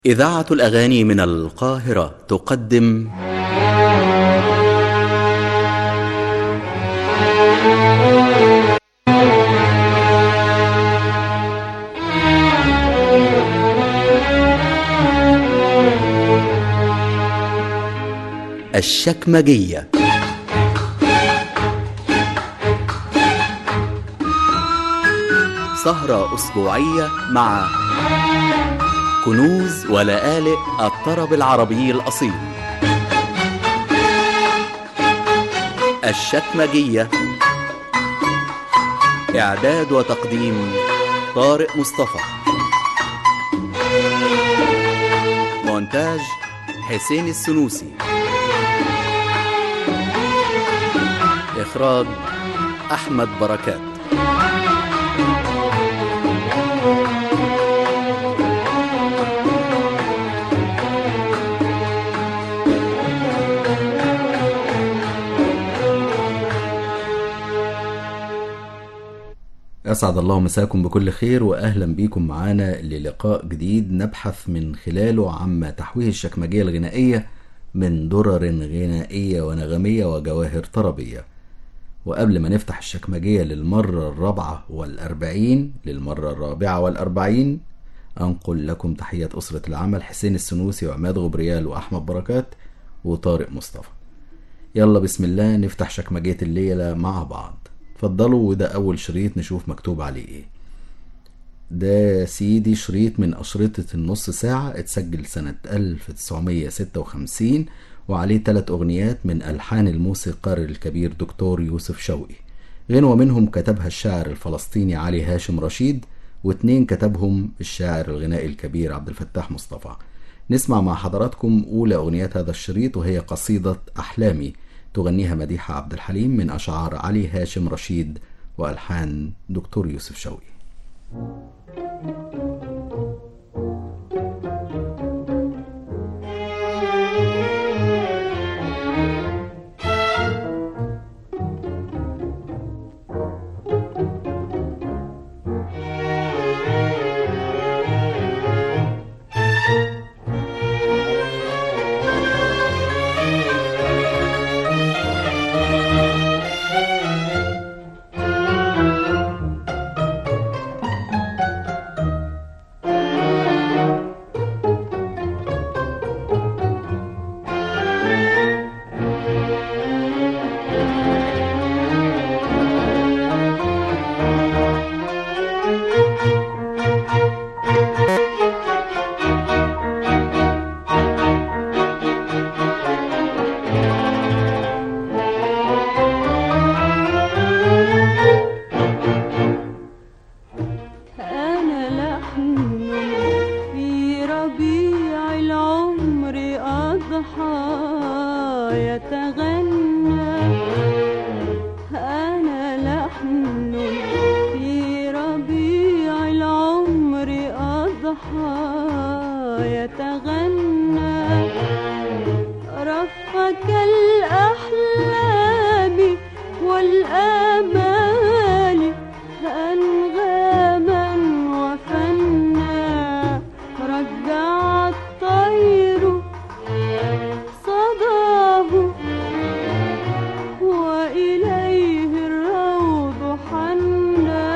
إذاعة الأغاني من القاهرة تقدم الشكمجية سهرة أسبوعية مع كنوز ولآلئ الطرب العربي الأصيل الشكمجية إعداد وتقديم طارق مصطفى مونتاج حسين السنوسي إخراج أحمد بركات أسعد الله مساكم بكل خير وأهلا بيكم معانا للقاء جديد نبحث من خلاله عما تحويه الشكمجية الغنائية من درر غنائية ونغمية وجواهر طربية وقبل ما نفتح الشكمجية للمرة الرابعة والأربعين للمرة الرابعة والأربعين أنقل لكم تحية أسرة العمل حسين السنوسي وعماد غبريال وأحمد بركات وطارق مصطفى يلا بسم الله نفتح شكمجية الليلة مع بعض اتفضلوا وده أول شريط نشوف مكتوب عليه إيه ده سيدي شريط من أشرطة النص ساعة اتسجل سنة 1956 وعليه ثلاث أغنيات من ألحان الموسيقار الكبير دكتور يوسف شوقي غنوة منهم كتبها الشاعر الفلسطيني علي هاشم رشيد واتنين كتبهم الشاعر الغنائي الكبير عبد الفتاح مصطفى نسمع مع حضراتكم أولى أغنيات هذا الشريط وهي قصيدة أحلامي تغنيها مديحة عبد الحليم من أشعار علي هاشم رشيد وألحان دكتور يوسف شوقي أنا لحن في ربيع العمر أضحى يتغنى أنا لحن في ربيع العمر أضحى يتغنى رفق الأحلام والآمال أنغاما وفنا رجع الطير صداه وإليه الروض حنا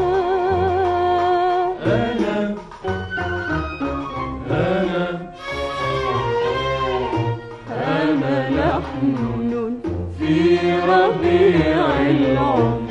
أنا أنا أنا لحن في ربيع العمر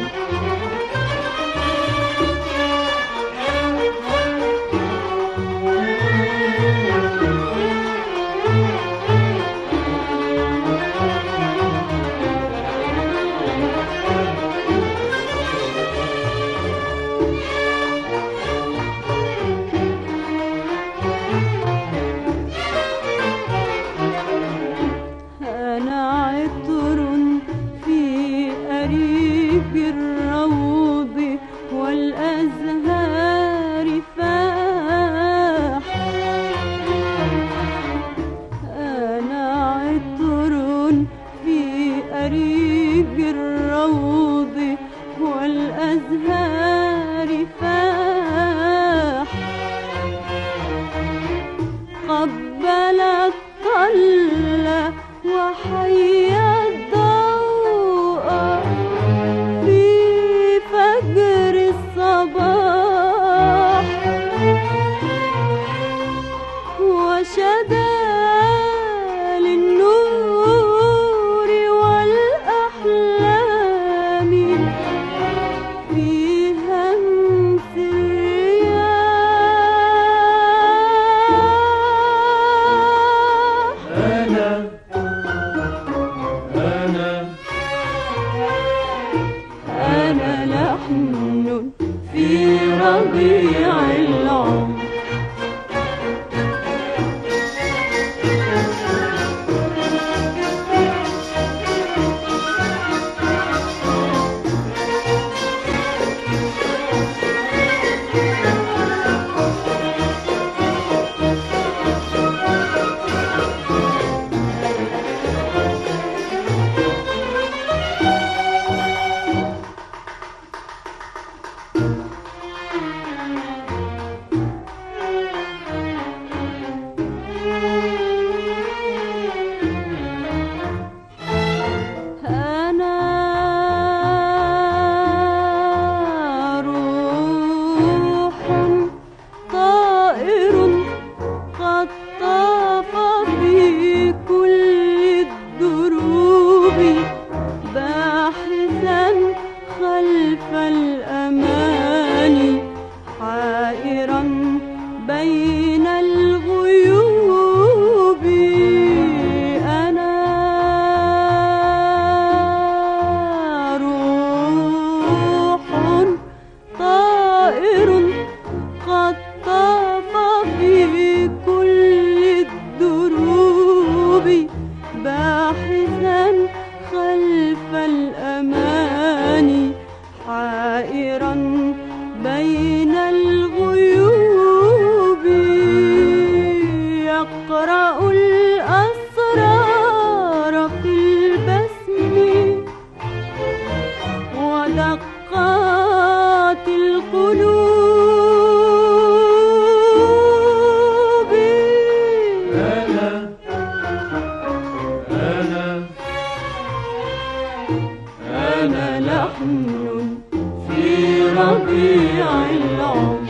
أنا قبل الطل وحيا الضوء في فجر الصباح وشدا للنور والأحلام في همس الرياح أنا أنا أنا لحن في ربيع العمر أنا روح طائر قد طاف في كل الدروب باحثا خلف الأمان حائرا بين الغيوب أنا روح طائر قد طاف في كل الدروب باحثا خلف الأمان حائرا بين الغيوب يقرأ الأسرار في البسم ودقات القلوب أنا أنا أنا لحن في ربيع العمر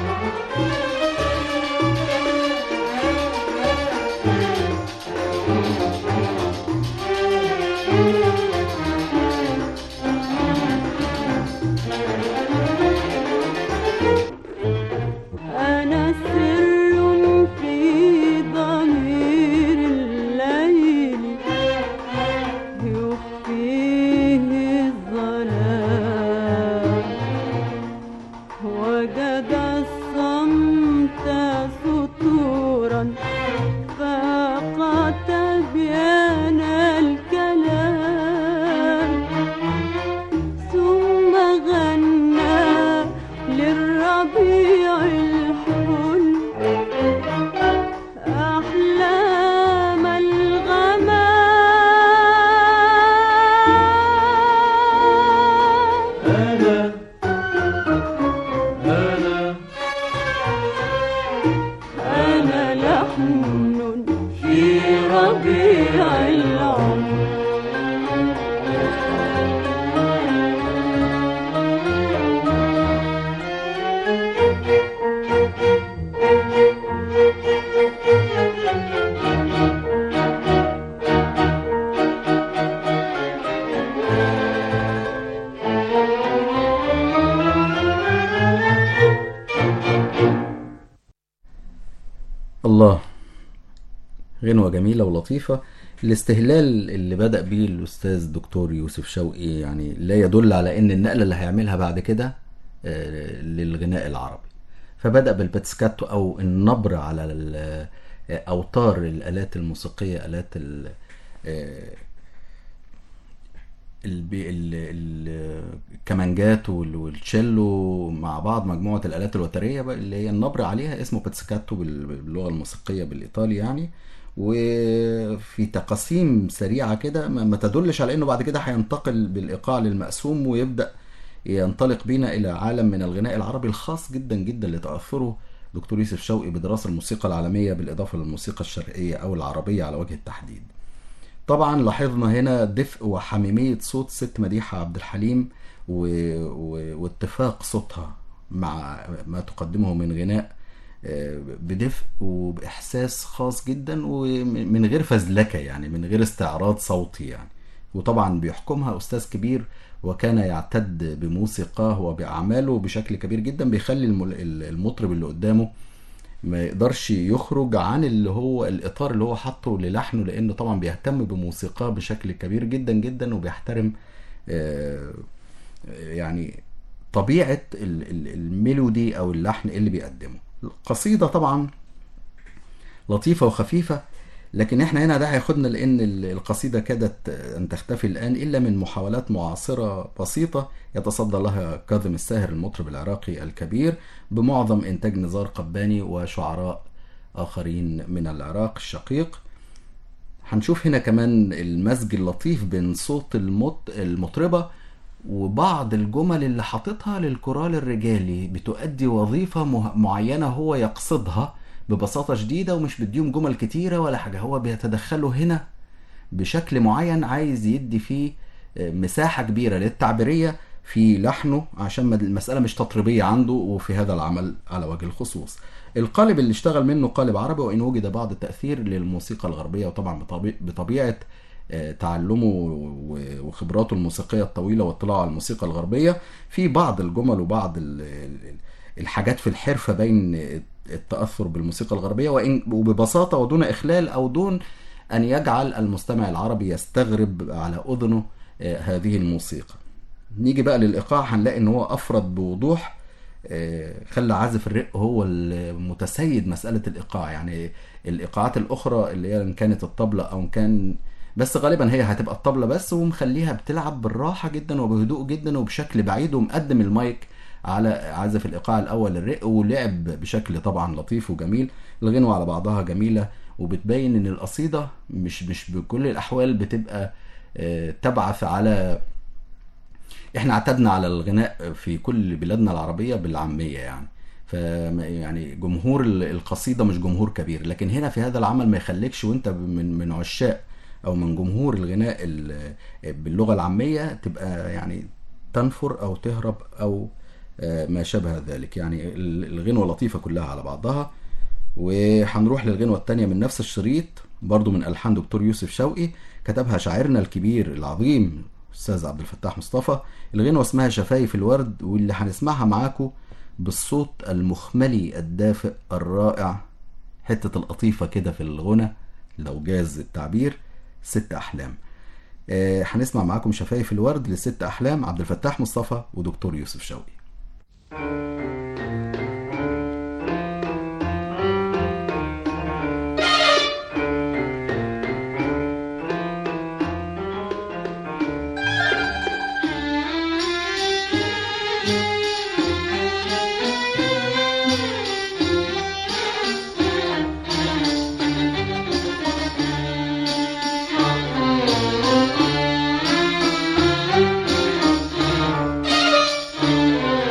أنا سر في ضمير الليل يخفيه الظلام وجد الصمت سطورا فاق تبيان الكلام ثم غنى للربيع الحلم أحلام الغمام أنا أنا أنا لحن في ربيع العمر الله غنوة جميلة ولطيفة الاستهلال اللي بدأ بيه الأستاذ الدكتور يوسف شوقي يعني لا يدل على إن النقلة اللي هيعملها بعد كده آه، للغناء العربي فبدأ بالباتسكاتو أو النبر على ال- آه، أوتار الآلات الموسيقية آلات ال- آه، البي- ال- ال- الكمانجات وال- والتشيلو مع بعض مجموعة الآلات الوترية بقى اللي هي النبر عليها اسمه باتسكاتو بال- باللغة الموسيقية بالإيطالي يعني وفي تقاسيم سريعة كده ما ما تدلش على إنه بعد كده هينتقل بالإيقاع للمقسوم ويبدأ ينطلق بينا إلى عالم من الغناء العربي الخاص جدا جدا لتأثره دكتور يوسف شوقي بدراسة الموسيقى العالمية بالإضافة للموسيقى الشرقية أو العربية على وجه التحديد طبعا لاحظنا هنا دفء وحميمية صوت ست مديحة عبد الحليم و... و... واتفاق صوتها مع ما تقدمه من غناء آه، بدفء وبإحساس خاص جدا ومن غير فزلكة يعني من غير استعراض صوتي يعني وطبعا بيحكمها أستاذ كبير وكان يعتد بموسيقاه وبأعماله بشكل كبير جدا بيخلي الم- المطرب اللي قدامه ما يقدرش يخرج عن اللي هو الاطار اللي هو حاطه للحنه لانه طبعا بيهتم بموسيقاه بشكل كبير جدا جدا وبيحترم آه، يعني طبيعه ال- ال- الميلودي او اللحن اللي بيقدمه القصيده طبعا لطيفه وخفيفه لكن احنا هنا ده هياخدنا لان ال- القصيده كادت ان تختفي الان الا من محاولات معاصره بسيطه يتصدى لها كاظم الساهر المطرب العراقي الكبير بمعظم انتاج نزار قباني وشعراء اخرين من العراق الشقيق هنشوف هنا كمان المزج اللطيف بين صوت المط... المطربة وبعض الجمل اللي حاططها للكورال الرجالي بتؤدي وظيفة مه- معينة هو يقصدها ببساطة شديدة ومش بديهم جمل كتيرة ولا حاجة هو بيتدخلوا هنا بشكل معين عايز يدي فيه آه، مساحة كبيرة للتعبيرية في لحنه عشان ما- المسألة مش تطريبية عنده وفي هذا العمل على وجه الخصوص القالب اللي اشتغل منه قالب عربي وإن وجد بعض التأثير للموسيقى الغربية وطبعا بطبي- بطبيعة آه، تعلمه و- وخبراته الموسيقية الطويلة واطلاعه على الموسيقى الغربية في بعض الجمل وبعض ال- ال- الحاجات في الحرفة بين التأثر بالموسيقى الغربية وإن وببساطة ودون إخلال أو دون أن يجعل المستمع العربي يستغرب على أذنه آه، هذه الموسيقى نيجي بقى للإيقاع هنلاقي إن هو أفرد بوضوح آه، خلى عازف الرق هو المتسيد مسألة الإيقاع يعني الإيقاعات الأخرى اللي هي إن كانت الطبلة أو إن كان بس غالبا هي هتبقى الطبلة بس ومخليها بتلعب بالراحة جدا وبهدوء جدا وبشكل بعيد ومقدم المايك على عازف الإيقاع الأول الرق ولعب بشكل طبعا لطيف وجميل الغنوة على بعضها جميلة وبتبين إن القصيدة مش مش بكل الأحوال بتبقى آه، تبعث على احنا اعتدنا على الغناء في كل بلادنا العربية بالعامية يعني ف يعني جمهور ال- القصيدة مش جمهور كبير لكن هنا في هذا العمل ما يخليكش وانت من من عشاق او من جمهور الغناء ال- باللغة العامية تبقى يعني تنفر او تهرب او آه، ما شابه ذلك يعني ال- الغنوة لطيفة كلها على بعضها وهنروح للغنوة التانية من نفس الشريط برضو من ألحان دكتور يوسف شوقي كتبها شاعرنا الكبير العظيم أستاذ عبد الفتاح مصطفى الغنوة اسمها شفايف الورد واللي هنسمعها معاكم بالصوت المخملي الدافئ الرائع حتة القطيفة كده في الغنى لو جاز التعبير ست أحلام آه، هنسمع معاكم شفايف الورد لست أحلام عبد الفتاح مصطفى ودكتور يوسف شوقي Thank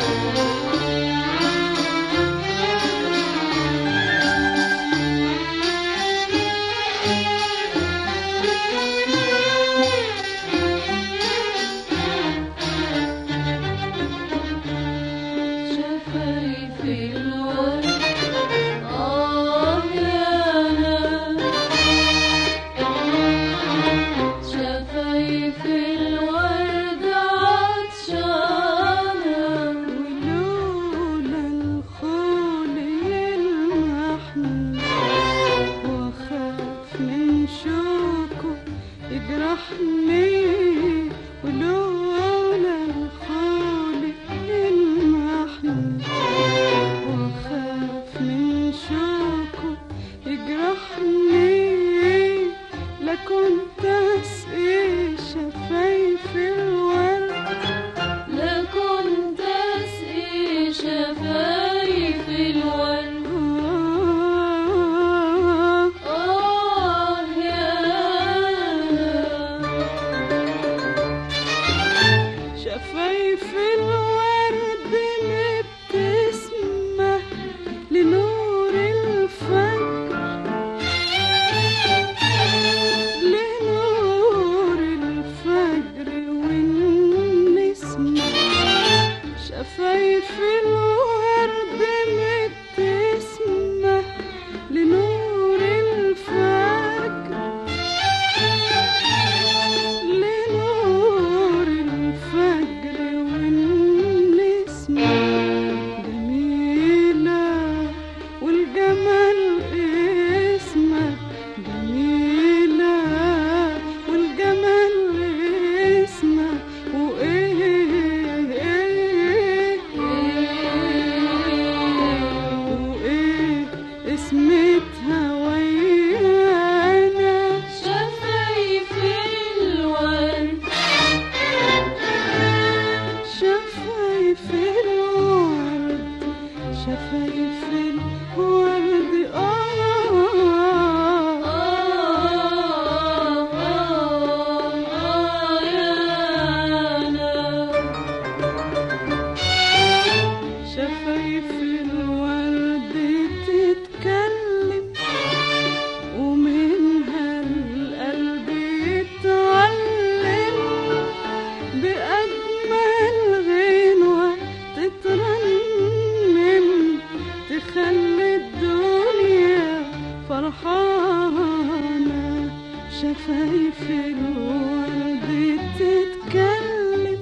فرحانة شفايف الورد تتكلم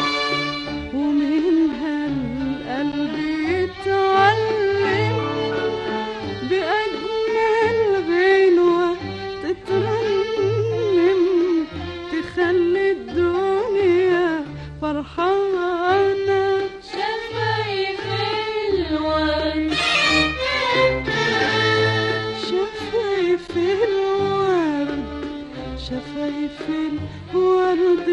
ومنها القلب يتعلم بأجمل غنوة تترنم تخلي الدنيا فرحانة شفايف الورد شفايف الورد شفايف الورد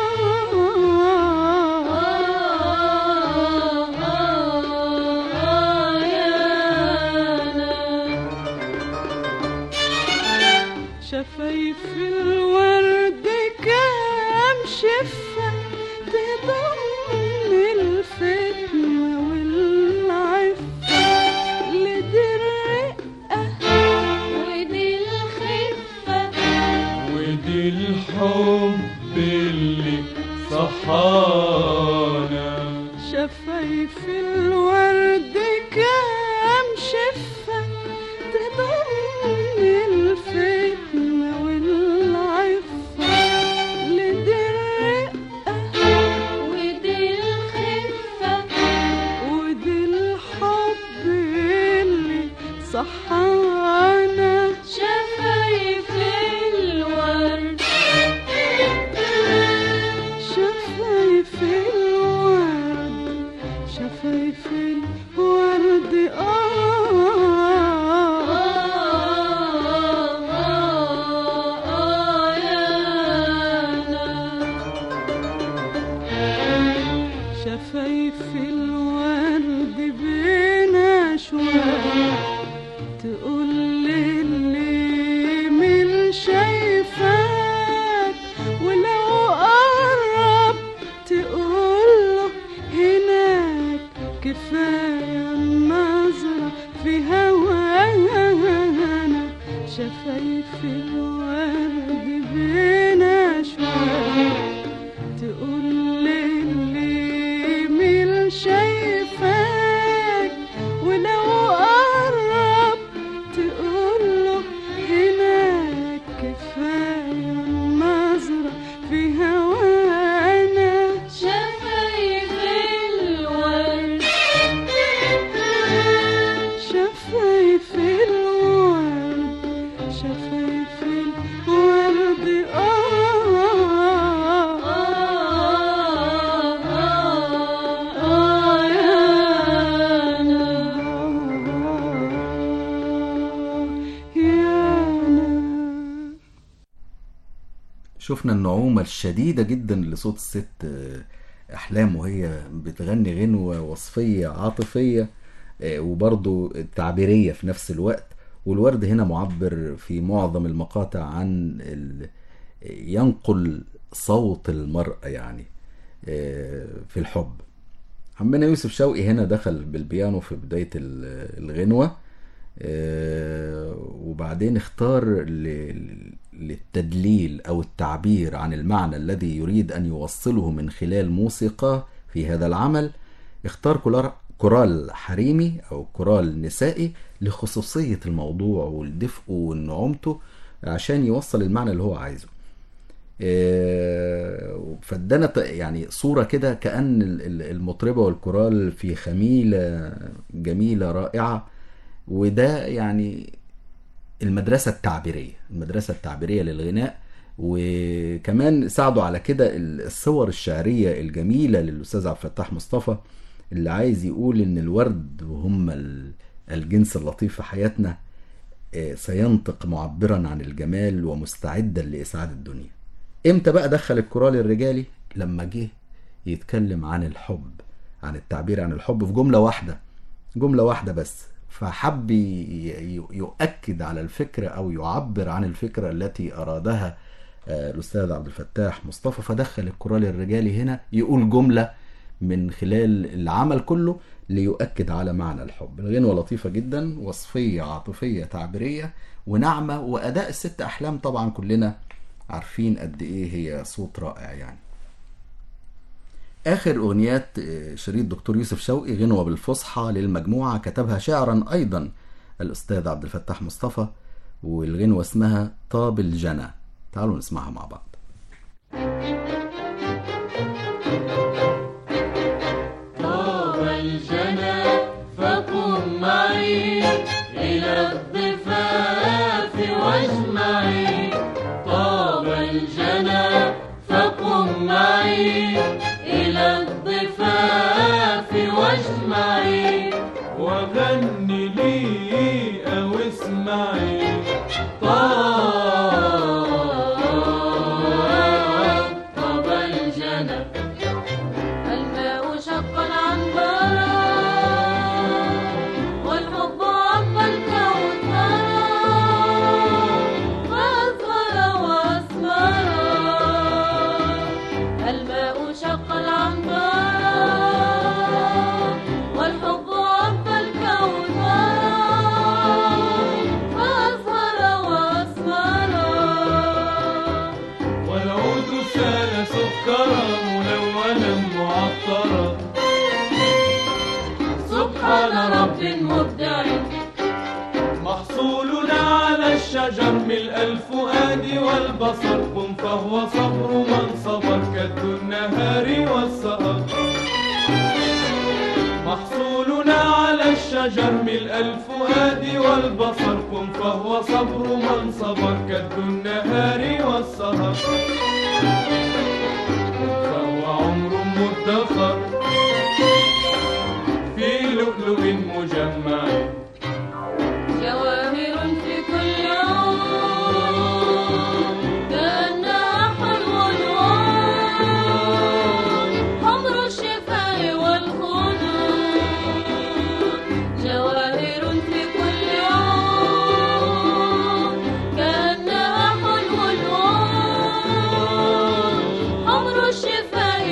آه شفايف الورد كام شفة تضم الفتنة والعفة لدي الرقة ودي الخفة ودي الحب اللي صحانا شفايف الورد كام شفة تضم الفتنة والعفة لدي الرقة ودي الخفة ودي الحب اللي صحانا شفايف الورد شفايف الورد شفايف الورد شفايف الورد بين أشواق تقول للي من شايفاك ولو قرب تقول له هناك كفاية النظرة في هوانا شفايف الورد بين أشواق تقول للي من شايفاك ولو قرب تقول له هناك كفاية النظرة في هوانا شفايف الورد شفايف الورد شفايف الورد آه يا أنا شفنا النعومة الشديدة جدا لصوت الست آه، أحلام وهي بتغني غنوة وصفية عاطفية آه، وبرضو تعبيرية في نفس الوقت والورد هنا معبر في معظم المقاطع عن ال... ينقل صوت المرأة يعني آه، في الحب عمنا يوسف شوقي هنا دخل بالبيانو في بداية ال- الغنوة آه، وبعدين اختار ل- للتدليل أو التعبير عن المعنى الذي يريد أن يوصله من خلال موسيقى في هذا العمل اختار كولار- كورال حريمي أو كورال نسائي لخصوصية الموضوع والدفء ونعومته عشان يوصل المعنى اللي هو عايزه آه، فادانا ت- يعني صورة كده كأن ال- ال- المطربة والكورال في خميلة جميلة رائعة وده يعني المدرسة التعبيرية المدرسة التعبيرية للغناء وكمان ساعدوا على كده الصور الشعرية الجميلة للأستاذ عبد الفتاح مصطفى اللي عايز يقول إن الورد وهم ال- الجنس اللطيف في حياتنا آه، سينطق معبرا عن الجمال ومستعدا لإسعاد الدنيا امتى بقى دخل الكورال الرجالي لما جه يتكلم عن الحب عن التعبير عن الحب في جملة واحدة جملة واحدة بس فحب ي- ي- يؤكد على الفكرة أو يعبر عن الفكرة التي أرادها آه، الأستاذ عبد الفتاح مصطفى فدخل الكورال الرجالي هنا يقول جملة من خلال العمل كله ليؤكد على معنى الحب الغنوة لطيفة جدا وصفية عاطفية تعبيرية وناعمة وأداء الست أحلام طبعا كلنا عارفين قد إيه هي صوت رائع يعني آخر أغنيات آه، شريط دكتور يوسف شوقي غنوة بالفصحى للمجموعة كتبها شعرا أيضا الأستاذ عبد الفتاح مصطفى والغنوة اسمها طاب الجنى تعالوا نسمعها مع بعض طاب الجنى فقم معي إلى الضفاف واجمعي طاب الجنى فقم معي إلى الضفاف واجمعي وغني لي أو اسمعي طاب طاب الجنى الماء شق العنبر والحب عم الكوثر فأصفر وأسمر الماء شق العنبر والحب عم الكوثر فأصفر وأسمر والعود سال سكرا ملونا معطرا سبحان رب مبدع محصولنا على الشجر ملء الفؤاد والبصر قم فهو صبر من صبر كد النهار والسهر محصولنا على الشجر ملء الفؤاد والبصر قم فهو صبر من صبر كد النهار والسهر فهو عمر مدخر في لؤلؤ مجمع جواهر في كل عود كأنها حلو الوعد حمر الشفاء والخدود جواهر في كل عود كأنها حلو الوعد حمر الشفاء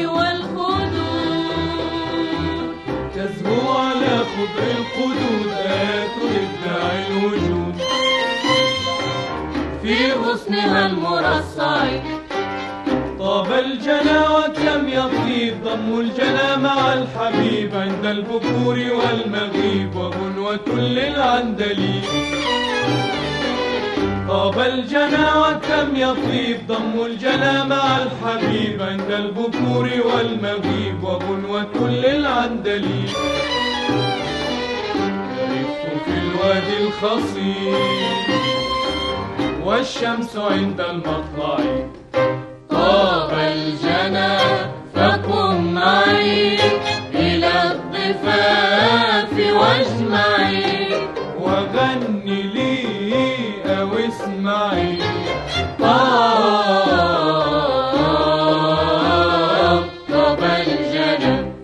والخدود تزهو على خضر القدود آيات إبداع الوجود في غصنها المرصع طاب الجنى وكم يطيب ضم الجنى مع الحبيب عند البكور والمغيب وغنوة للعندليب طاب الجنى وكم يطيب ضم الجنى مع الحبيب عند البكور والمغيب وغنوة للعندليب يرف في الوادي الخصيب والشمس عند المطلع طاب الجنى فقم معي إلى الضفاف واجمعي وغني لي أو اسمعي طاب طاب الجنى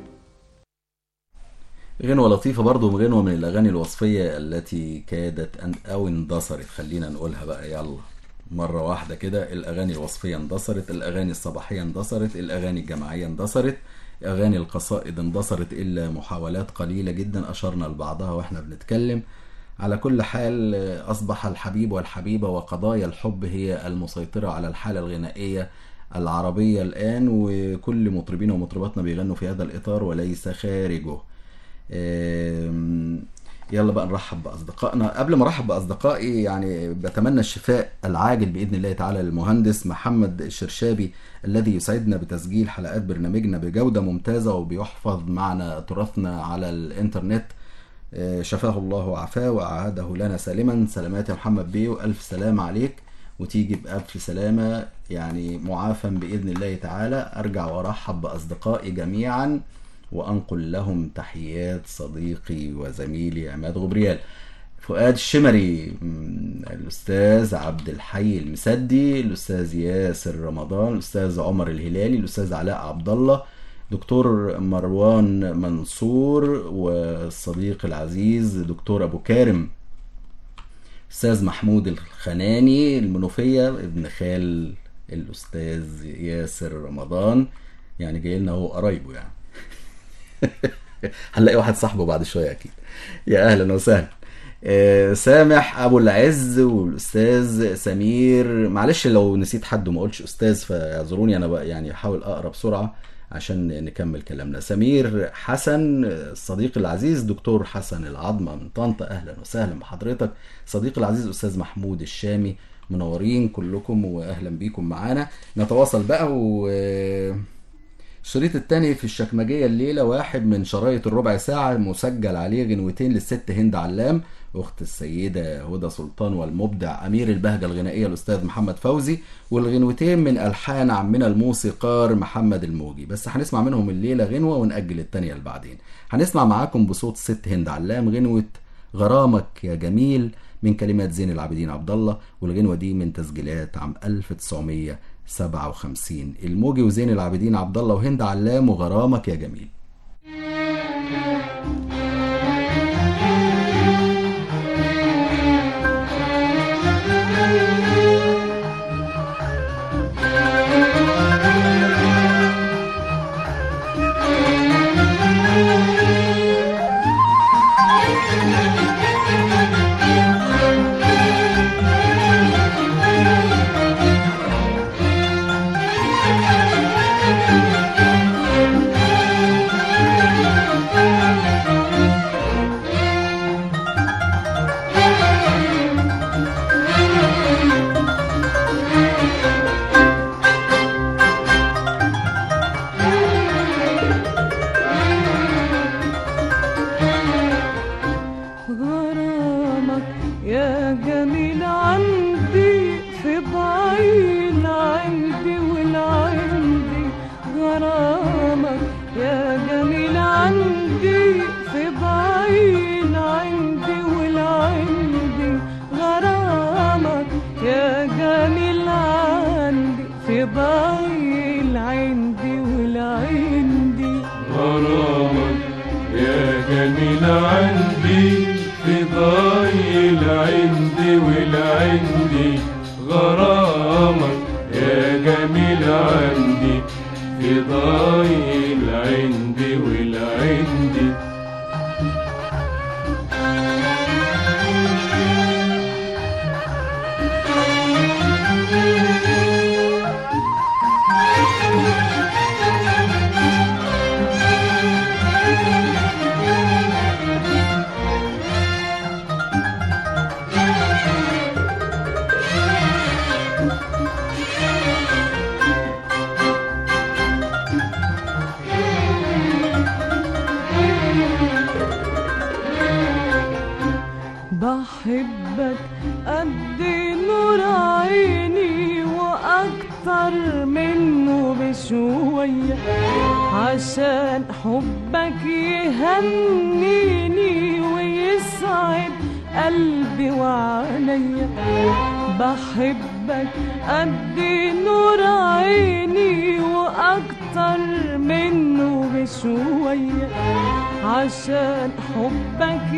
غنوة لطيفة برضو غنوة من الأغاني الوصفية التي كادت أن أو اندثرت خلينا نقولها بقى يلا مرة واحدة كده الأغاني الوصفية اندثرت الأغاني الصباحية اندثرت الأغاني الجماعية اندثرت أغاني القصائد اندثرت إلا محاولات قليلة جدا أشرنا لبعضها وإحنا بنتكلم على كل حال أصبح الحبيب والحبيبة وقضايا الحب هي المسيطرة على الحالة الغنائية العربية الآن وكل مطربين ومطرباتنا بيغنوا في هذا الإطار وليس خارجه آم، يلا بقى نرحب باصدقائنا قبل ما ارحب باصدقائي يعني بتمنى الشفاء العاجل باذن الله تعالى للمهندس محمد الشرشابي الذي يسعدنا بتسجيل حلقات برنامجنا بجوده ممتازه وبيحفظ معنا تراثنا على الانترنت آه، شفاه الله وعافاه وأعاده لنا سالما سلامات يا محمد بيه وألف سلام عليك وتيجي بألف سلامة يعني معافى بإذن الله تعالى أرجع وأرحب بأصدقائي جميعا وأنقل لهم تحيات صديقي وزميلي عماد غبريال فؤاد الشمري مم، الأستاذ عبد الحي المسدي الأستاذ ياسر رمضان الأستاذ عمر الهلالي الأستاذ علاء عبد الله دكتور مروان منصور والصديق العزيز دكتور أبو كارم أستاذ محمود الخناني المنوفية ابن خال الأستاذ ياسر رمضان يعني جاي لنا هو قرايبه يعني هنلاقي واحد صاحبه بعد شويه اكيد يا اهلا وسهلا آه، سامح ابو العز والاستاذ سمير معلش لو نسيت حد وما قلتش استاذ فاعذروني انا بقى يعني احاول اقرا بسرعه عشان نكمل كلامنا سمير حسن الصديق العزيز دكتور حسن العظمة من طنطا أهلا وسهلا بحضرتك صديق العزيز أستاذ محمود الشامي منورين كلكم وأهلا بيكم معانا نتواصل بقى و الشريط التاني في الشكمجية الليلة واحد من شرايط الربع ساعة مسجل عليه غنوتين للست هند علام أخت السيدة هدى سلطان والمبدع أمير البهجة الغنائية الأستاذ محمد فوزي والغنوتين من ألحان عمنا الموسيقار محمد الموجي بس هنسمع منهم الليلة غنوة ونأجل التانية لبعدين هنسمع معاكم بصوت الست هند علام غنوة غرامك يا جميل من كلمات زين العابدين عبد الله والغنوة دي من تسجيلات عام 1957 الموجي وزين العابدين عبد الله وهند علام وغرامك يا جميل غرامك يا جميل عندي في ضعيل عندي والعندي غرامك يا جميل عندي في ضعيل عندي والعندي غرامك يا جميل عندي في ضعيل عندي والعندي غرامك يا جميل عندي في ضايل عندي والعندي غرامك يا جميل عندي في ضايل عندي والعندي بحبك قد نور عيني واكتر منه بشوية عشان حبك يهنيني ويسعد قلبي وعليا بحبك قد نور عيني واكتر منه بشوية عشان حبك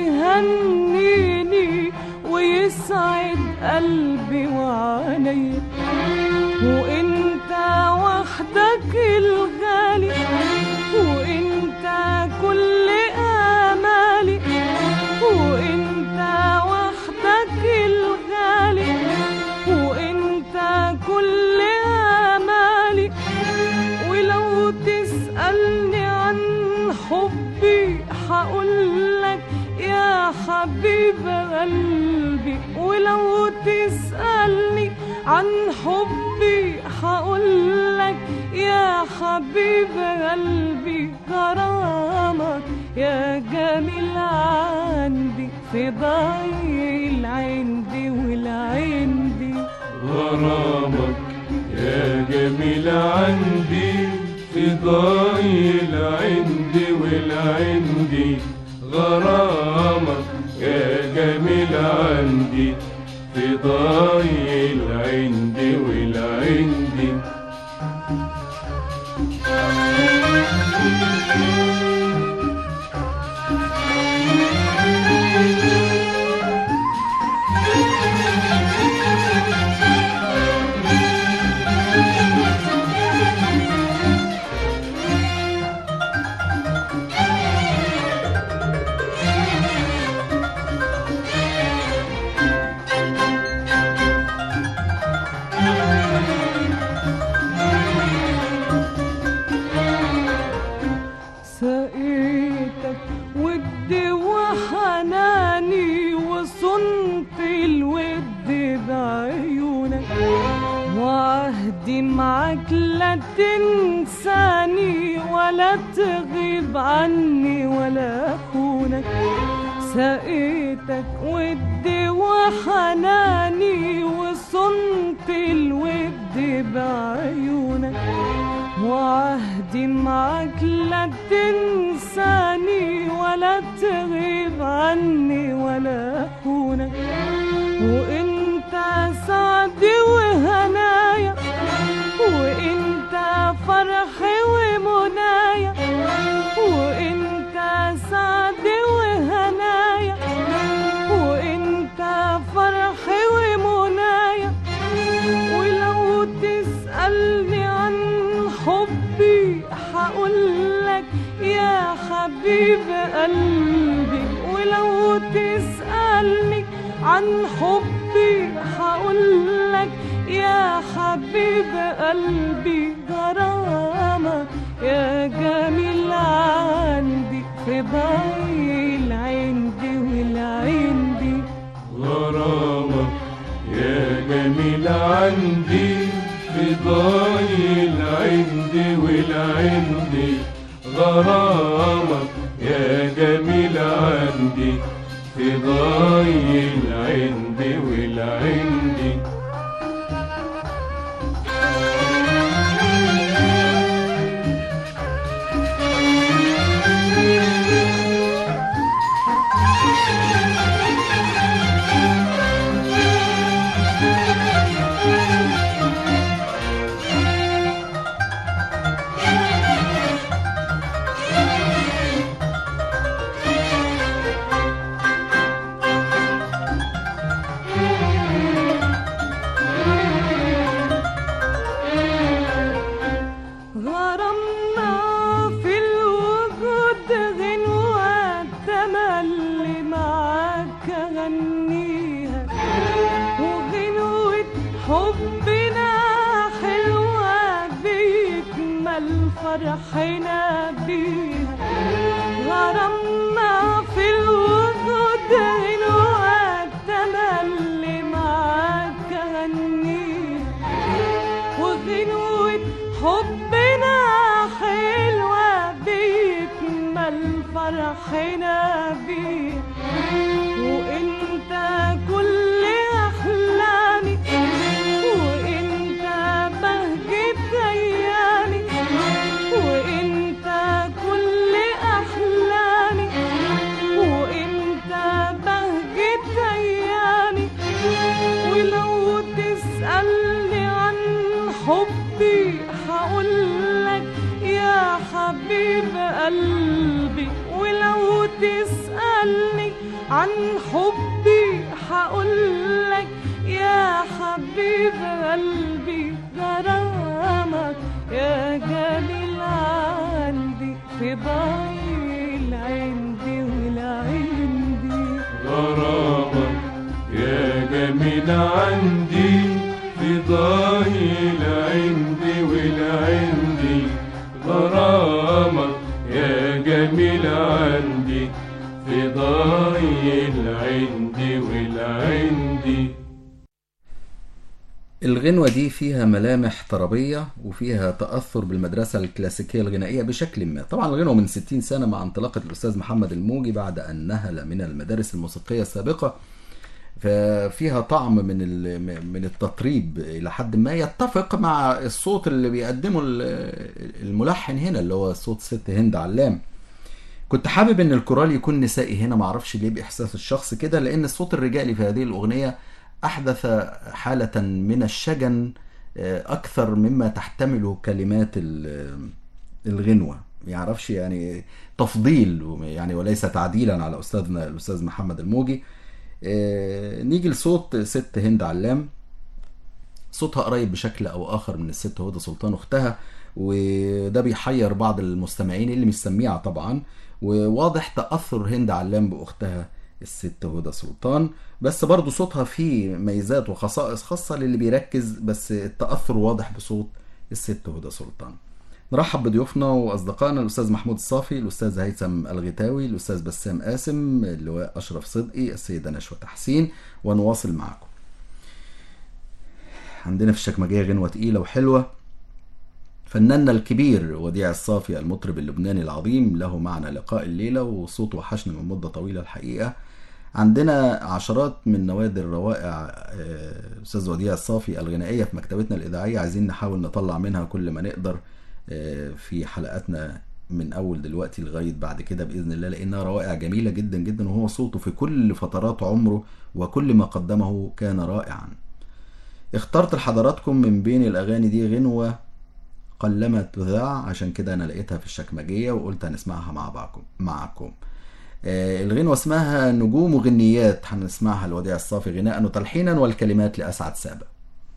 يهنيني ويسعد قلبي وعينيا وانت وحدك الغالي وانت كل امالي وانت وحدك الغالي وانت كل امالي ولو تسألني عن حبي حقولك يا حبيب قلبي ولو تسألني عن حبي حقولك يا حبيب قلبي غرامك يا جميل عندي في ضايل عندي والعندي غرامك يا جميل عندي في ضايل عندي والعندي غرامك يا جميل عندي في ضايل عندي والعندي وعهدي معاك لا تنساني ولا تغيب عني ولا أخونك سقيتك ودي وحناني وصنت الود بعيونك وعهدي معاك لا تنساني ولا تغيب عني ولا أخونك وانت سعدي وهنايا وانت فرحي ومنايا وانت سعدي وهنايا وانت فرحي ومنايا ولو تسألني عن حبي حقولك يا حبيب قلبي ولو تسألني عن حبي حقولك يا حبيب قلبي غرامة يا جميل عندي في بايل عندي والعندي غرامك يا جميل عندي في ضايل عندي والعندي غرامك يا جميل عندي في ضايل عندي والعندي غرامنا في الوجود غنوة تملي معاك غنيها وغنوة حبنا حلوة بيكمل فرحنا بيها غرامنا في الوجود غنوة تملي معاك غنيها وغنوة حبنا حلوة بيكمل فرحنا بيه وانت كل احلامي وانت بهجة ايامي وانت كل احلامي وانت بهجة ايامي ولو تسألني عن حبي حقولك يا حبيب قلبي ولو تسألني عن حبي حقولك يا حبيب قلبي غرامك يا جميل عندي في بايل عندي والعندي غرامك يا جميل عندي في ضايل عندي والعندي غرامك يا جميل عندي في ضايل عندي والعندي الغنوة دي فيها ملامح طربية وفيها تأثر بالمدرسة الكلاسيكية الغنائية بشكل ما طبعا الغنوة من 60 سنة مع انطلاقة الأستاذ محمد الموجي بعد أن نهل من المدارس الموسيقية السابقة ففيها طعم من ال- من التطريب الى حد ما يتفق مع الصوت اللي بيقدمه ال- الملحن هنا اللي هو صوت ست هند علام كنت حابب ان الكورال يكون نسائي هنا معرفش ليه باحساس الشخص كده لان الصوت الرجالي في هذه الاغنيه احدث حاله من الشجن آه، اكثر مما تحتمله كلمات ال- الغنوه يعرفش يعني تفضيل يعني وليس تعديلا على استاذنا الاستاذ محمد الموجي آه، نيجي لصوت ست هند علام صوتها قريب بشكل او اخر من الست هدى سلطان اختها وده بيحير بعض المستمعين اللي مش سميعه طبعا وواضح تاثر هند علام باختها الست هدى سلطان بس برضو صوتها فيه ميزات وخصائص خاصه للي بيركز بس التاثر واضح بصوت الست هدى سلطان نرحب بضيوفنا واصدقائنا الاستاذ محمود الصافي الاستاذ هيثم الغتاوي الاستاذ بسام قاسم اللواء اشرف صدقي السيده نشوى تحسين ونواصل معكم عندنا في الشكمجية غنوة تقيلة وحلوة فناننا الكبير وديع الصافي المطرب اللبناني العظيم له معنا لقاء الليلة وصوته وحشني من مدة طويلة الحقيقة عندنا عشرات من نوادر روائع آه، أستاذ وديع الصافي الغنائية في مكتبتنا الإذاعية عايزين نحاول نطلع منها كل ما نقدر آه، في حلقاتنا من أول دلوقتي لغاية بعد كده بإذن الله لأنها روائع جميلة جدا جدا وهو صوته في كل فترات عمره وكل ما قدمه كان رائعا اخترت لحضراتكم من بين الأغاني دي غنوة قلما تذاع عشان كده انا لقيتها في الشكمجيه وقلت هنسمعها مع بعضكم معكم آه، الغنوة اسمها نجوم وغنيات هنسمعها لوديع الصافي غناء وتلحينا والكلمات لأسعد سابق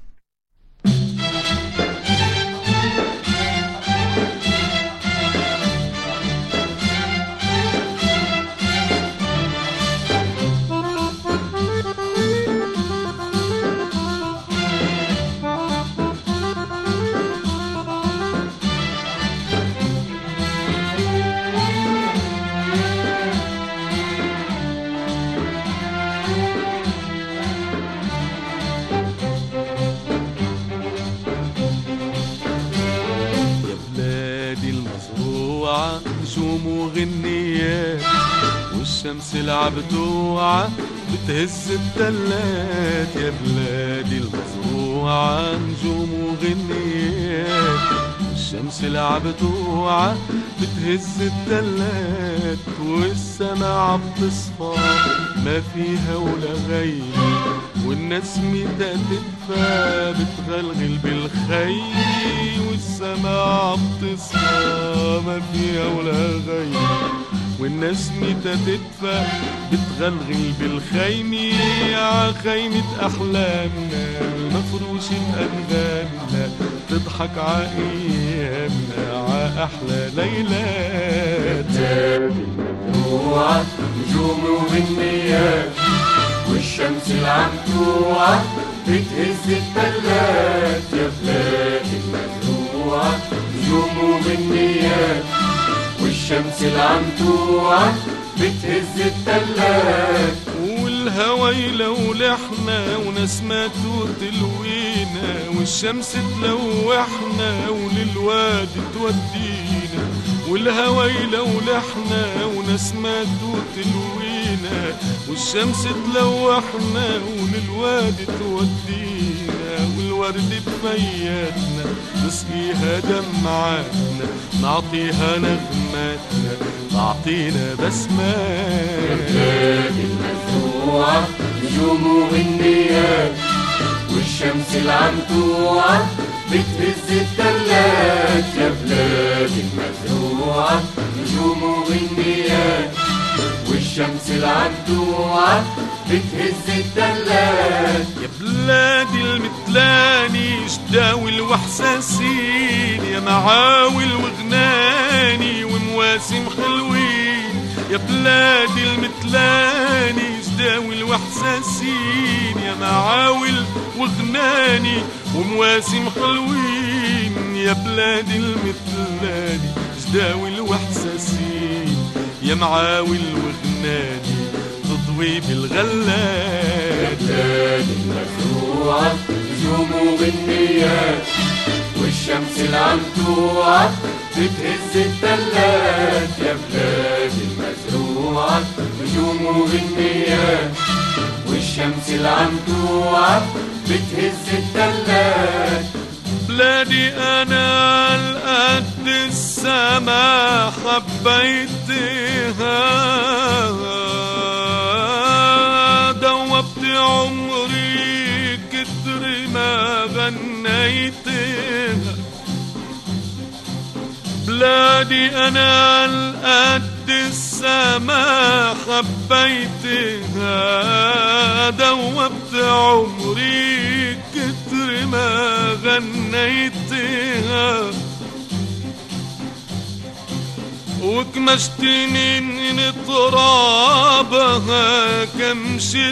يا بلادي المزروعة نجوم وغنيات والشمس العبدوعة بتهز التلات يا بلادي المزروعة نجوم وغنيات والشمس العبدوعة بتهز التلات والسما بتصفى ما فيها ولا غير والناس متى تدفى بتغلغل بالخير والسما بتصفى ما فيها ولا غير والناس متى تدفى بتغلغل بالخيم يا خيمة أحلامنا المفروش بأنغامنا تضحك ع أيامنا ع أحلى ليلات مجروعة نجوم وغنيات والشمس العمتوعة بتهز التلات يا بلاد المزروعة نجوم وغنيات والشمس العمتوعة بتهز التلات والهوى يلولحنا ونسمته تلوينا والشمس تلوحنا وللوادي تودينا والهوى يلولحنا ونسمته تلوينا والشمس تلوحنا وللوادي تودينا والورد بفياتنا نسقيها دمعاتنا نعطيها نغماتنا تعطينا بسمات بلاد المزروعة نجوم وغنيات والشمس العمتوعة بتهز التلات يا بلاد المزروعة نجوم وغنيات والشمس العمتوعة بتهز التلات يا بلادي المتلاني جداول وحساسين يا معاول وغناني ومواسم حلوين يا بلادي المتلاني جداول وحساسين يا معاول وغناني ومواسم حلوين يا بلادي المتلاني جداول وحساسين يا معاول وغناني تضوي بالغلات بلاد المزروعة نجوم وغنيات والشمس العمتوعة بتهز التلات يا بلاد المزروعة نجوم وغنيات والشمس العمتوعة بتهز التلات بلادي انا القد السما حبيتها دوبت عمري كتر ما غنيتها بلادي انا القد السما حبيتها دوبت عمري كتر ما غنيتها وكمشت من ترابها كمشت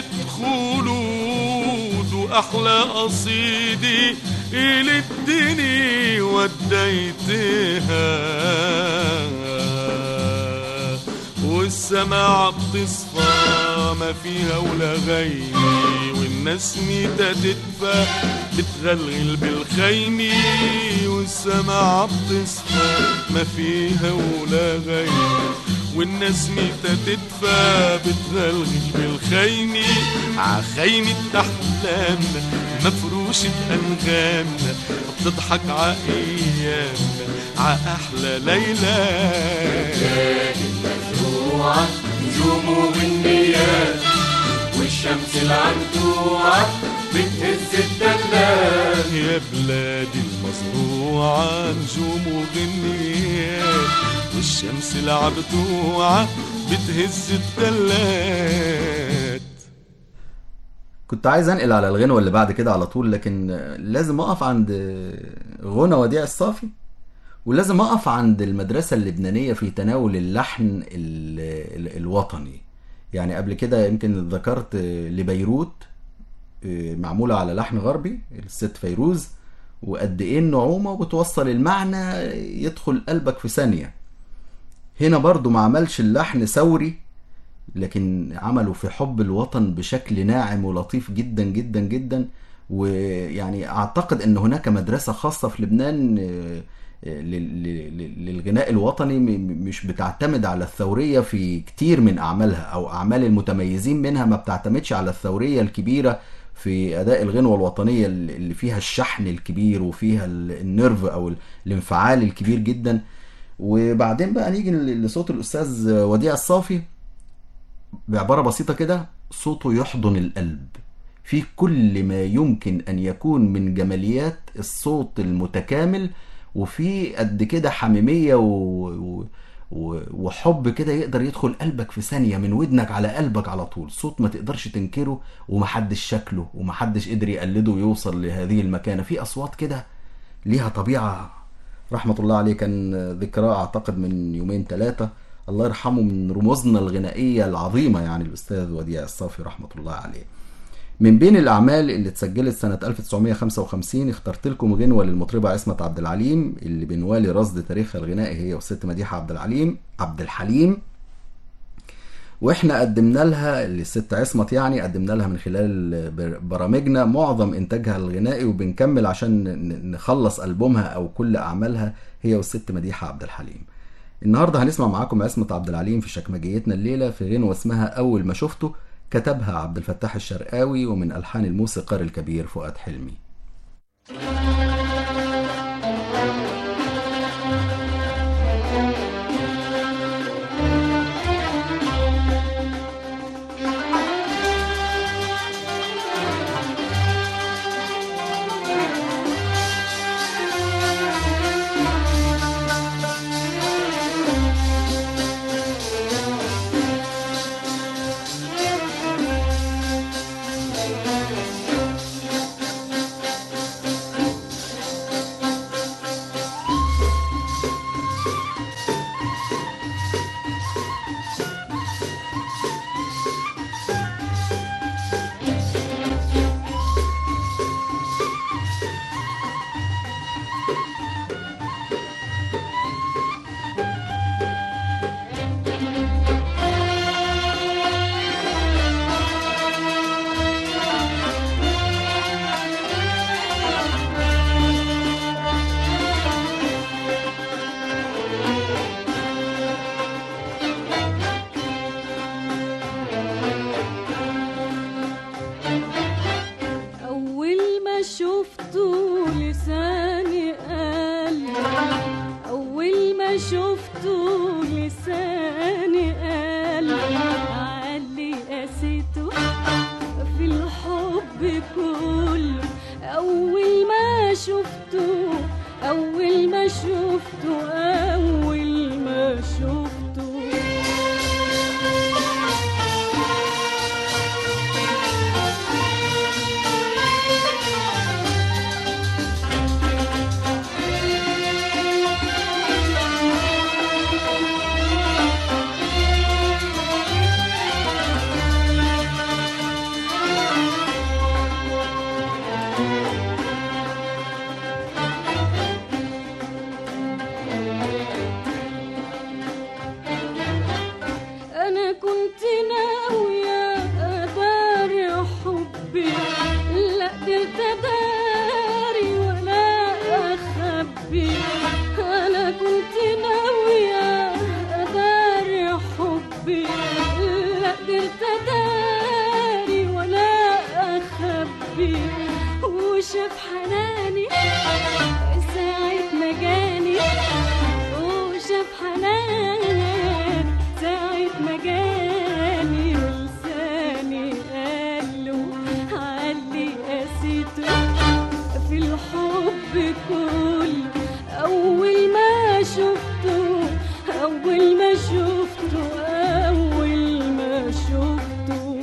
خلود وأحلى قصيدي إلى الدنيا وديتها والسماع بتصفى ما فيها ولا غيمي والناس ميتة تدفى بتغلغل بالخيمي والسماع بتصفى ما فيها ولا غيمي والناس ميتة تدفى بتغلغل بالخيمي عخيمة أحلامنا مفروشة أنغامنا بتضحك عأيامنا عأحلى ليلى مزروعة نجوم بالنيات والشمس العنتوعة بتهز الدلال يا بلادي المزروعة نجوم وغنيات والشمس العبدوعة بتهز الدلات كنت عايز انقل على الغنوة اللي بعد كده على طول لكن لازم اقف عند غنى وديع الصافي ولازم اقف عند المدرسة اللبنانية في تناول اللحن ال- ال- الوطني يعني قبل كده يمكن ذكرت لبيروت معمولة على لحن غربي الست فيروز وقد ايه النعومة وبتوصل المعنى يدخل قلبك في ثانية هنا برضو ما عملش اللحن ثوري لكن عملوا في حب الوطن بشكل ناعم ولطيف جدا جدا جدا ويعني اعتقد ان هناك مدرسة خاصة في لبنان آه، آه، لل- لل- للغناء الوطني م- م- مش بتعتمد على الثورية في كتير من اعمالها او اعمال المتميزين منها ما بتعتمدش على الثورية الكبيرة في اداء الغنوة الوطنية اللي فيها الشحن الكبير وفيها ال- النيرف او ال- الانفعال الكبير جدا وبعدين بقى نيجي لصوت الاستاذ وديع الصافي بعبارة بسيطة كده صوته يحضن القلب في كل ما يمكن أن يكون من جماليات الصوت المتكامل وفي قد كده حميمية و... و... و... وحب كده يقدر يدخل قلبك في ثانية من ودنك على قلبك على طول صوت ما تقدرش تنكره ومحدش شكله ومحدش قدر يقلده ويوصل لهذه المكانة في أصوات كده ليها طبيعة رحمة الله عليه كان ذكراه أعتقد من يومين ثلاثة الله يرحمه من رموزنا الغنائية العظيمة يعني الأستاذ وديع الصافي رحمة الله عليه من بين الأعمال اللي اتسجلت سنة 1955 اخترت لكم غنوة للمطربة عصمت عبد العليم اللي بنوالي رصد تاريخها الغنائي هي والست مديحة عبد العليم عبد الحليم واحنا قدمنا لها للست عصمت يعني قدمنا لها من خلال بر- برامجنا معظم انتاجها الغنائي وبنكمل عشان ن- نخلص البومها او كل اعمالها هي والست مديحه عبد الحليم النهارده هنسمع معاكم عصمت عبد العليم في شكمجيتنا الليله في غنوه اسمها اول ما شفته كتبها عبد الفتاح الشرقاوي ومن الحان الموسيقار الكبير فؤاد حلمي أول ما شفته لساني قال أول ما شفته لساني قال علي قاسيته في الحب كله أول ما شفته أول ما شفته أول ما شفته حناني ساعة ما جاني وشاف حناني ساعة ما جاني ولساني قاله علي قسيته في الحب كله أول ما شفته أول ما شفته أول ما شفته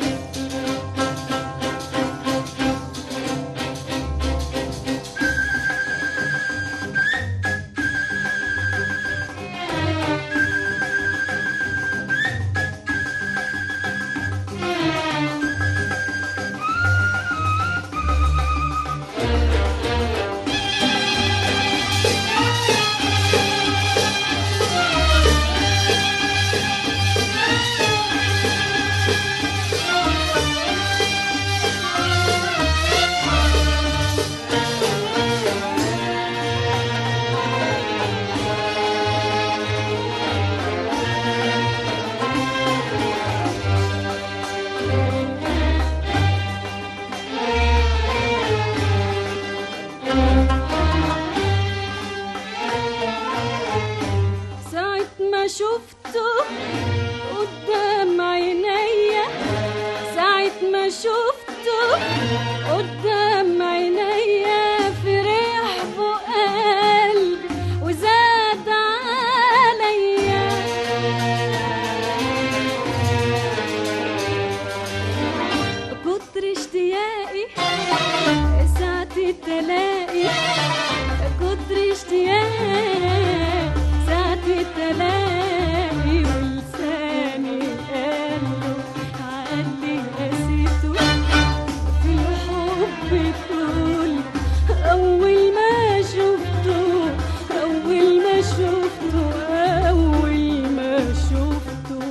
ساعة ما شفته قدام عينيا ساعة ما شفته قدام عينيا فرح فوق قلبي وزاد عليا كتر اشتياقي ساعة التلاقي كتر اشتياقي ساعة التلاقي ولساني قاله علي قسيته في الحب كله أول ما شفته أول ما شفته أول ما شفته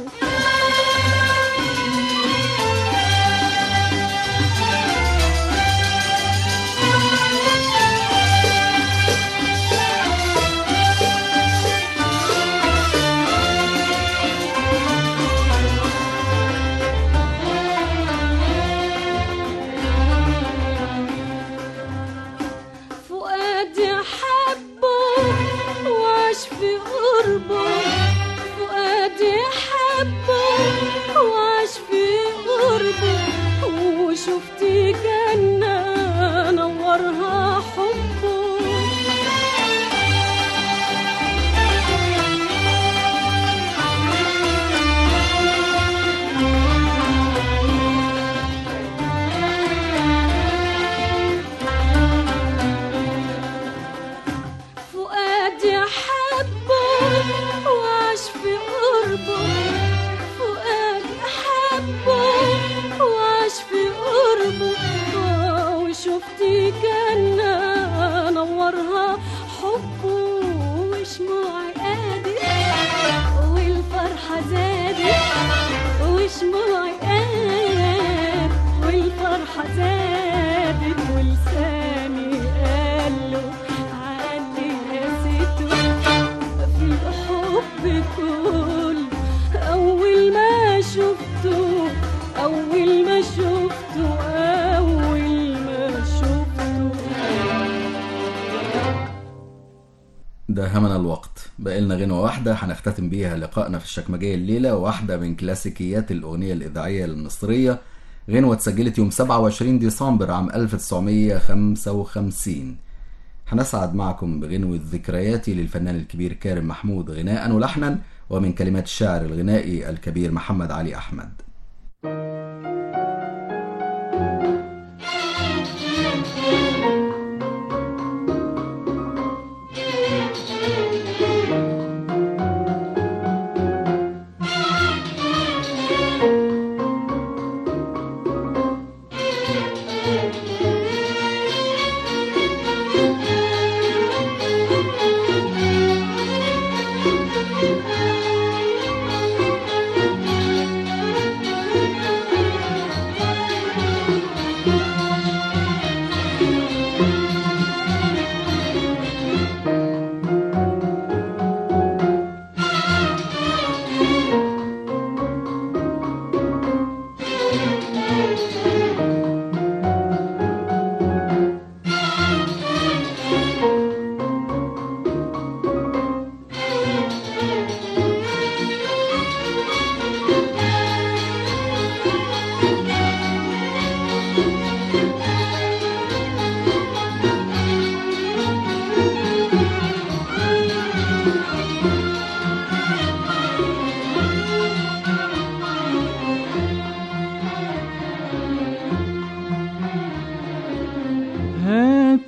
فؤادي حبه وعاش في قربه فؤادي حبه وعاش في قربه وشفتي جنة نورها حبه فؤادي حبه وعاش في قربه فؤادي حبه وعاش في قربه آه، وشفتي جنة نورها حبه وشموعي قادت والفرحة زادت وشموعي قادت والفرحة زادت ولساني قاله علي قسيته في الحب كله أول ما شفته أول ما شفته أول ما شفته داهمنا الوقت بقالنا غنوة واحدة هنختتم بيها لقائنا في الشكمجية الليلة واحدة من كلاسيكيات الأغنية الإذاعية المصرية غنوة اتسجلت يوم 27 ديسمبر عام 1955 هنسعد معكم بغنوة ذكرياتي للفنان الكبير كارم محمود غناء ولحنا ومن كلمات الشاعر الغنائي الكبير محمد علي أحمد Thank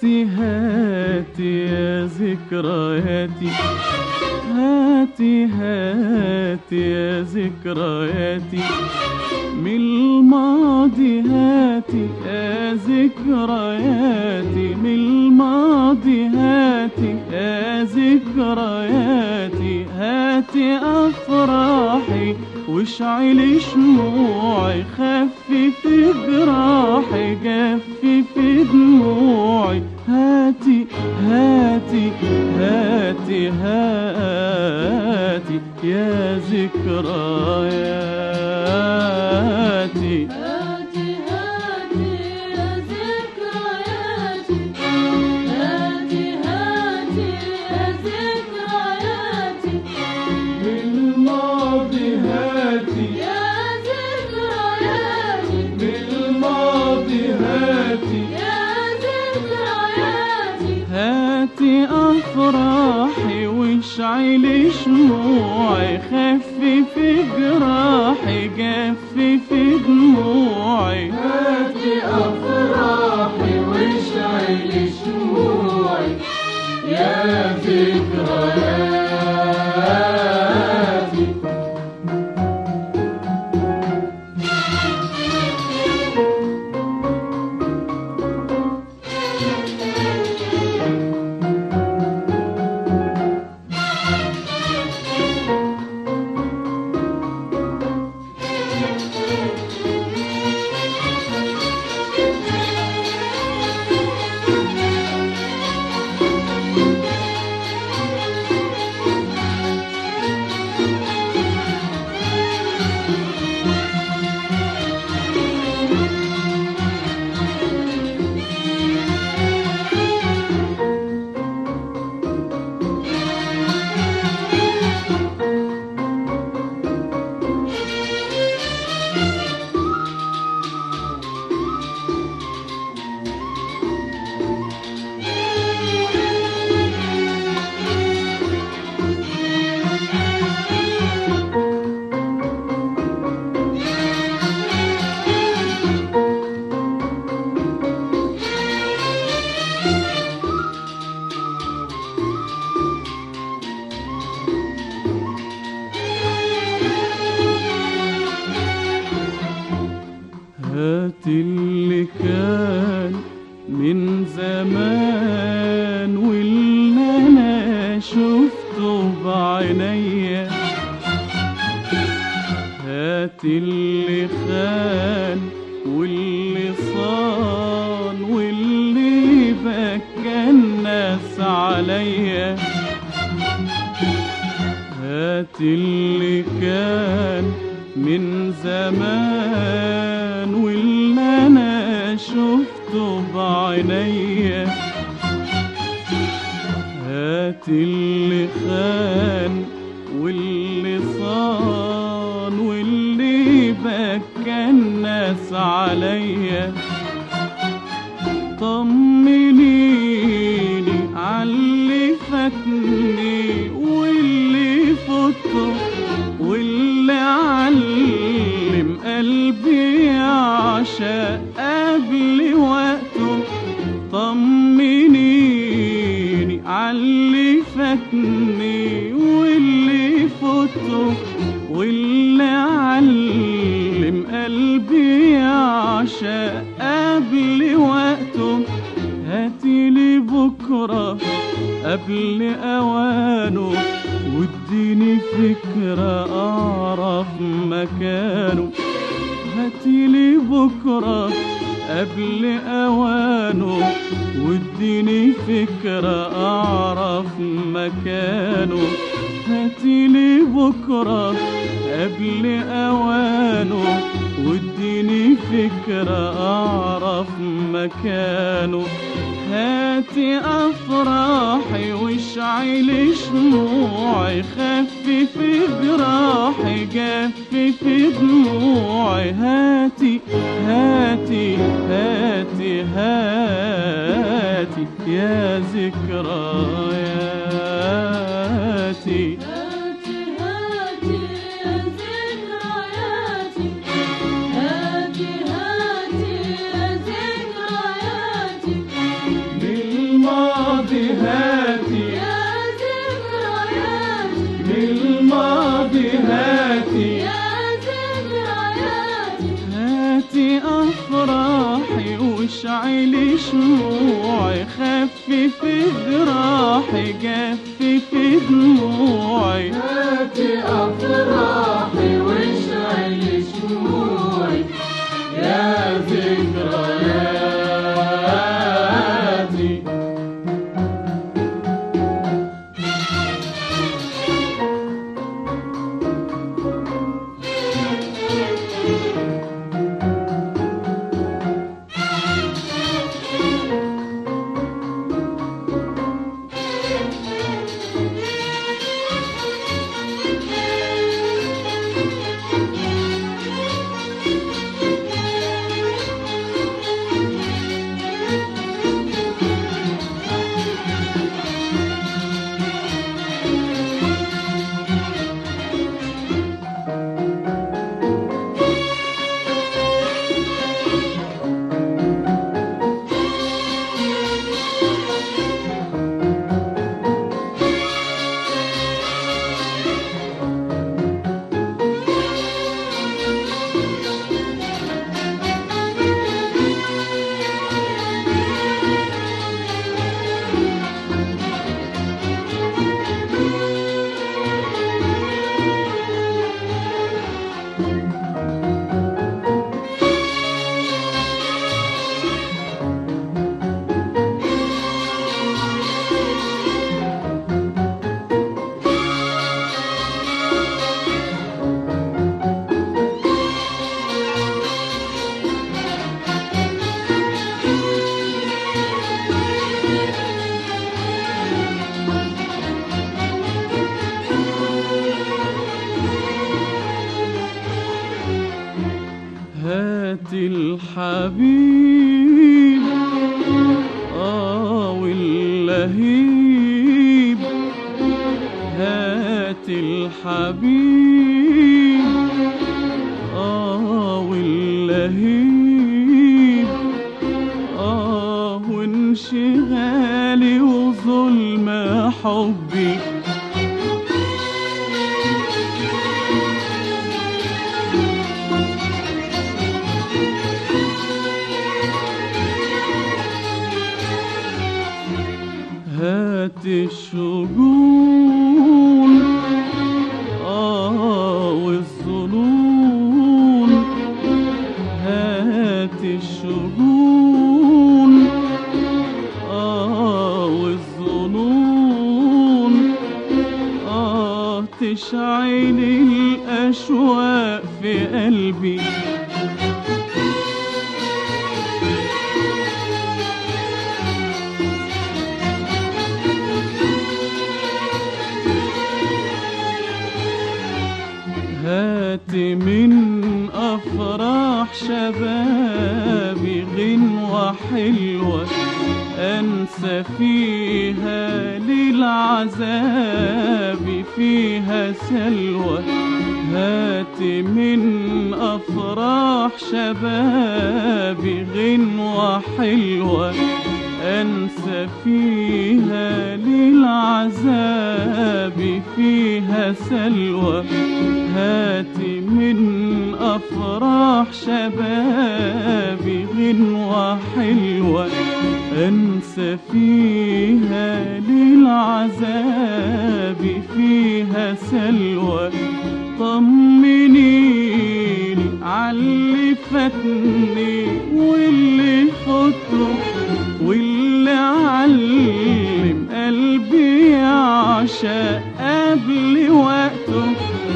هاتي هاتي يا ذكرياتي هاتي هاتي يا ذكرياتي من الماضي هاتي يا ذكرياتي من الماضي هاتي يا ذكرياتي هاتي أفراحي واشعلي شموعي خففي جراحي جففي دموعي هاتي هاتي هاتي هاتي يا ذكرياتي هاتي هاتي يا ذكرياتي هاتي هاتي يا ذكرياتي بالماضي هاتي يا ذكرياتي بالماضي هاتي يا ذكرياتي هاتي أفراحي واشعلي شموعي خففي جراحي جففي دموعي هاتي أفراحي واشعلي شموعي يا ذكرياتي هات اللي كان من زمان واللي انا شفته بعينيا هات اللي خان واللي صان واللي بكى الناس عليا هات اللي كان من زمان واللي انا شفته بعينيا هات اللي خان واللي صان واللي بكى الناس عليا طمنيني عاللي فاتني واللي فوته واللي علم قلبي عشاء قبل وقته طمنيني عاللي فاتني واللي فوته واللي علم قلبي عشاء قبل وقته هاتيلي بكرة قبل أوانه واديني فكرة أعرف مكانه هاتيلي بكرة قبل أوانه واديني فكرة أعرف مكانه هاتيلي بكرة قبل أوانه واديني فكرة أعرف مكانه هاتي أفراحي واشعلي شموعي خففي جراحي جففي دموعي هاتي هاتي هاتي هاتي يا ذكرياتي هاتي هاتي يا ذكرياتي هاتي هاتي يا ذكرياتي من دموعي خفف جراحي جفف دموعي هاتي أفراحي واشعل شموعي يا ذكرياتي هات الحبيب آه واللهيب هات الحبيب آه واللهيب آه وانشغالي وظلم حبي هات الشجون آه والظنون هات الشجون آه والظنون آه تشعل الأشواق في قلبي هات من أفراح شبابي غنوة حلوة أنسى فيها للعذاب فيها سلوى هات من أفراح شبابي غنوة حلوة أنسى فيها للعذاب فيها سلوى هات من أفراح شبابي غنوة حلوة أنسى فيها للعذاب فيها سلوى طمنيني عاللي فاتني واللي فته واللي علم قلبي يعشق قبل وقته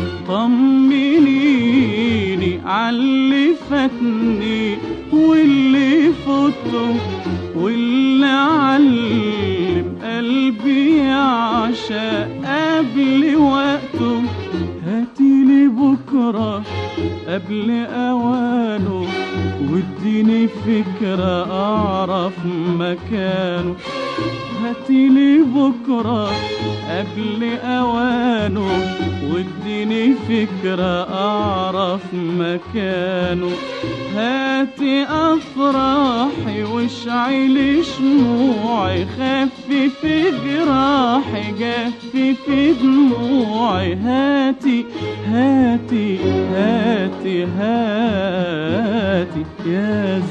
طمنيني عاللي فاتني واللي فته واللي علم قلبي يعشق قبل وقته هاتيلي بكرة قبل أوانه واديني فكرة أعرف مكانه هاتيلي بكرة قبل أوانه واديني فكرة أعرف مكانه هاتي أفراحي واشعلي شموعي خفف جراحي جفف دموعي هاتي هاتي هاتي هاتي يا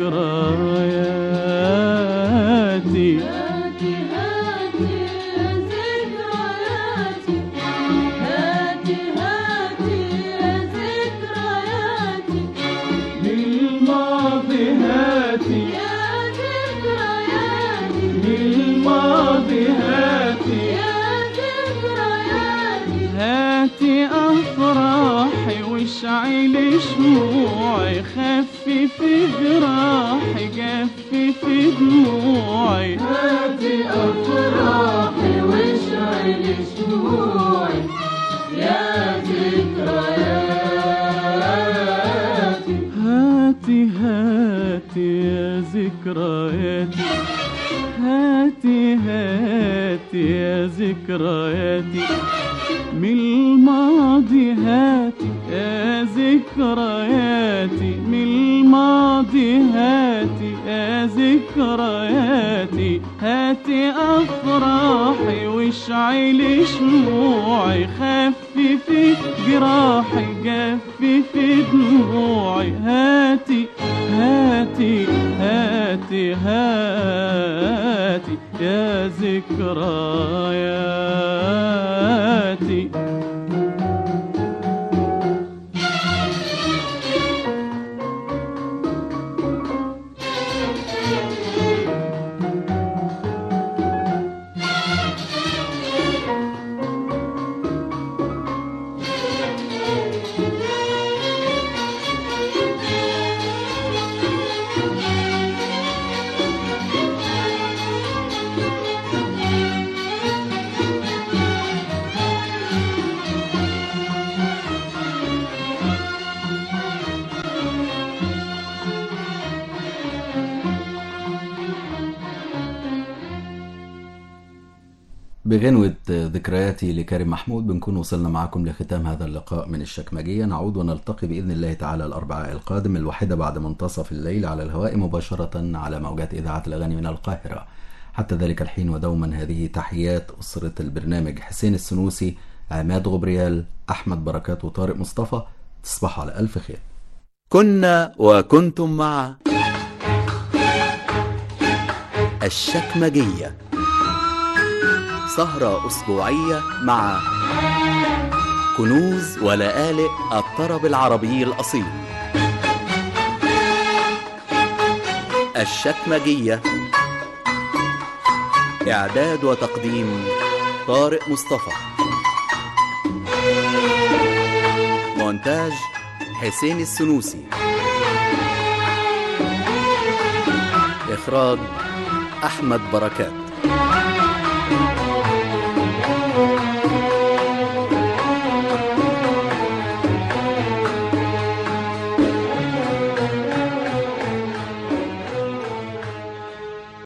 ذكرياتي هاتي هاتي يا ذكرياتي هاتي هاتي يا ذكرياتي للماضي هاتي يا ذكرياتي للماضي هاتي يا ذكرياتي هاتي أفراحي واشعلي شموعي خففي جراحي جففي دموعي هاتي أفراحي واشعلي شموعي يا ذكرياتي هاتي هاتي يا ذكرياتي هاتي هاتي يا ذكرياتي من الماضي هاتي يا ذكرياتي من الماضي هاتي يا ذكرياتي هاتي أفراحي واشعلي شموعي خففي جراحي جففي دموعي هاتي هاتي هاتي هاتي يا ذكرياتي بغنوة ذكرياتي لكريم محمود بنكون وصلنا معكم لختام هذا اللقاء من الشكمجية نعود ونلتقي بإذن الله تعالى الأربعاء القادم الواحدة بعد منتصف الليل على الهواء مباشرة على موجات إذاعة الأغاني من القاهرة حتى ذلك الحين ودوما هذه تحيات أسرة البرنامج حسين السنوسي عماد غبريال أحمد بركات وطارق مصطفى تصبحوا على ألف خير كنا وكنتم مع الشكمجية سهرة أسبوعية مع كنوز ولآلئ الطرب العربي الأصيل الشكمجية إعداد وتقديم طارق مصطفى مونتاج حسين السنوسي إخراج أحمد بركات